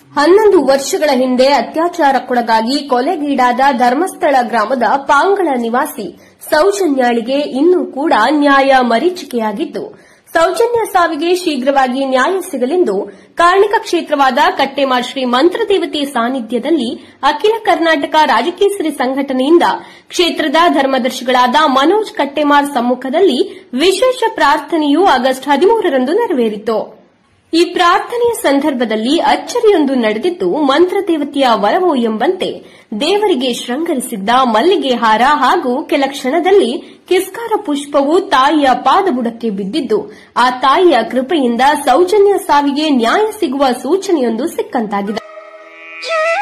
ಹನ್ನೊಂದು ವರ್ಷಗಳ ಹಿಂದೆ ಅತ್ಯಾಚಾರಕ್ಕೊಳಗಾಗಿ ಕೊಲೆಗೀಡಾದ ಧರ್ಮಸ್ಥಳ ಗ್ರಾಮದ ಪಾಂಗಳ ನಿವಾಸಿ ಸೌಜನ್ಯಾಳಿಗೆ ಇನ್ನೂ ಕೂಡ ನ್ಯಾಯ ಮರೀಚಿಕೆಯಾಗಿದ್ದು ಸೌಜನ್ಯ ಸಾವಿಗೆ ಶೀಘ್ರವಾಗಿ ನ್ಯಾಯ ಸಿಗಲೆಂದು ಕಾರ್ಣಿಕ ಕ್ಷೇತ್ರವಾದ ಕಟ್ಟೆಮಾಡ್ ಶ್ರೀ ಮಂತ್ರದೇವತೆ ಸಾನ್ನಿಧ್ಯದಲ್ಲಿ ಅಖಿಲ ಕರ್ನಾಟಕ ರಾಜಕೇಸರಿ ಸಂಘಟನೆಯಿಂದ ಕ್ಷೇತ್ರದ ಧರ್ಮದರ್ಶಿಗಳಾದ ಮನೋಜ್ ಕಟ್ಟೆಮಾರ್ ಸಮ್ಮುಖದಲ್ಲಿ ವಿಶೇಷ ಪ್ರಾರ್ಥನೆಯು ಆಗಸ್ಟ್ ಹದಿಮೂರರಂದು ನೆರವೇರಿತು ಈ ಪ್ರಾರ್ಥನೆಯ ಸಂದರ್ಭದಲ್ಲಿ ಅಚ್ಚರಿಯೊಂದು ನಡೆದಿದ್ದು ಮಂತ್ರದೇವತೆಯ ವರವೋ ಎಂಬಂತೆ ದೇವರಿಗೆ ಶೃಂಗರಿಸಿದ್ದ ಮಲ್ಲಿಗೆ ಹಾರ ಹಾಗೂ ಕೆಲ ಕ್ಷಣದಲ್ಲಿ ಕಿಸ್ಕಾರ ಪುಷ್ಪವು ತಾಯಿಯ ಪಾದಬುಡಕ್ಕೆ ಬಿದ್ದಿದ್ದು ಆ ತಾಯಿಯ ಕೃಪೆಯಿಂದ ಸೌಜನ್ಯ ಸಾವಿಗೆ ನ್ಯಾಯ ಸಿಗುವ ಸೂಚನೆಯೊಂದು ಸಿಕ್ಕಂತಾಗಿದೆ